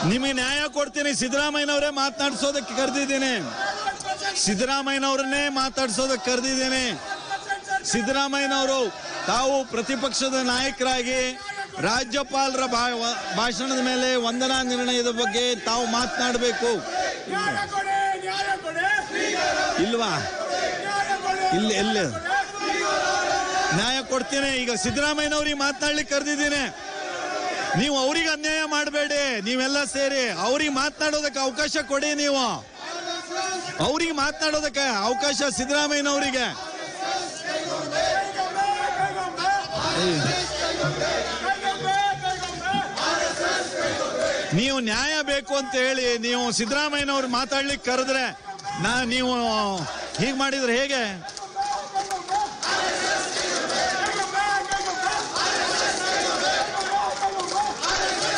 ನಿಮಗೆ ನ್ಯಾಯ ಕೊಡ್ತೀನಿ ಸಿದ್ದರಾಮಯ್ಯನವರೇ ಮಾತನಾಡಿಸೋದಕ್ಕೆ ಕರೆದಿದ್ದೀನಿ ಸಿದ್ದರಾಮಯ್ಯನವ್ರನ್ನೇ ಮಾತಾಡಿಸೋದಕ್ಕೆ ಕರೆದಿದ್ದೀನಿ ಸಿದ್ದರಾಮಯ್ಯನವರು ತಾವು ಪ್ರತಿಪಕ್ಷದ ನಾಯಕರಾಗಿ ರಾಜ್ಯಪಾಲರ ಭಾ- ಭಾಷಣದ ಮೇಲೆ ವಂದನಾ ನಿರ್ಣಯದ ಬಗ್ಗೆ ತಾವು ಮಾತನಾಡಬೇಕು ನ್ಯಾಯ ಕೊಡಿ ನ್ಯಾಯ ಕೊಡಿ ಇಲ್ವಾ ನ್ಯಾಯ ಕೊಡಿ ಇಲ್ಲಿ ಎಲ್ಲಿ ನ್ಯಾಯ ಕೊಡ್ತೀನಿ ಈಗ ಸಿದ್ದರಾಮಯ್ಯನವ್ರಿಗೆ ಮಾತನಾಡ್ಲಿಕ್ಕೆ ಕರೆದಿದ್ದೀನಿ ನೀವು ಅವ್ರಿಗೆ ಅನ್ಯಾಯ ಮಾಡಬೇಡಿ ನೀವೆಲ್ಲ ಸೇರಿ ಅವ್ರಿಗೆ ಮಾತನಾಡೋದಕ್ಕೆ ಅವಕಾಶ ಕೊಡಿ ನೀವು ಅವ್ರಿಗೆ ಮಾತನಾಡೋದಕ್ಕೆ ಅವಕಾಶ ಸಿದ್ದರಾಮಯ್ಯನವರಿಗೆ ನೀವು ನ್ಯಾಯ ಬೇಕು ಅಂತ ಹೇಳಿ ನೀವು ಸಿದ್ದರಾಮಯ್ಯನವ್ರು ಮಾತಾಡ್ಲಿಕ್ಕೆ ಕರೆದ್ರೆ ನಾ ನೀವು ಹೀಗೆ ಮಾಡಿದ್ರೆ ಹೇಗೆ